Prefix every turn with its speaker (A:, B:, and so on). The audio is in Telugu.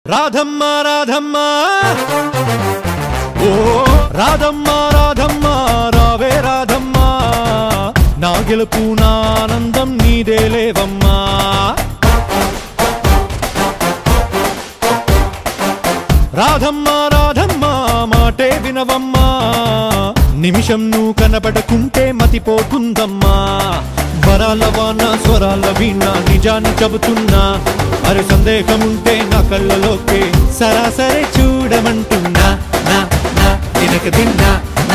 A: రాధమ్మ రాధమ్మ ఓ రాధమ్మ రాధమ్మ రావే రాధమ్మ నా గెలుపు నా ఆనందం నీదే లేవమ్మా రాధమ్మ రాధమ్మ మాటే వినవమ్మా నిమిషం నువ్వు కనబడకుంటే మతిపోతుందమ్మా వరాల వాన స్వరాల వీణ నిజాన్ని చెబుతున్నా అరే సందేహముంటే నా కళ్ళలోకే సరాసరి చూడమంటున్నా నా నా వెనక తిన్నా